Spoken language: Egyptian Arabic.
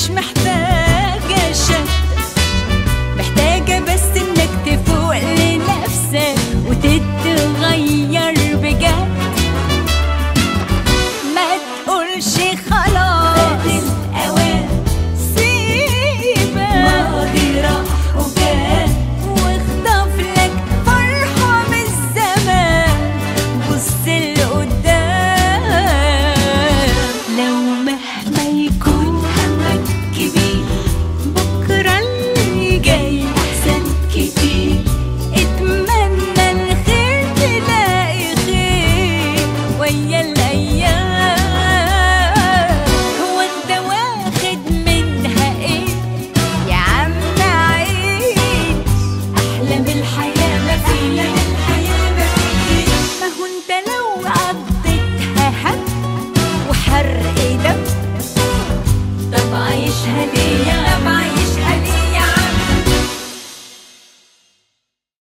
مش محتاجة شك محتاجة بس انك تفوق لنفسك وتتغير بجد ما تقولش خلاص الأوان سيبك ماضي راح وجاء واخطف لك فرحة من الزمان بص لقدام لو مهما يكون همك كبير بكرة اللي جاي أحسن كتير اتمنى الخير تلاقي خير ويا الايام هو انت واخد منها ايه يا عم عيش أحلام الحياة ما فيها الحياة ما فيها ما هو انت لو قضيتها هم وحرق دم طب عايشها ليه طب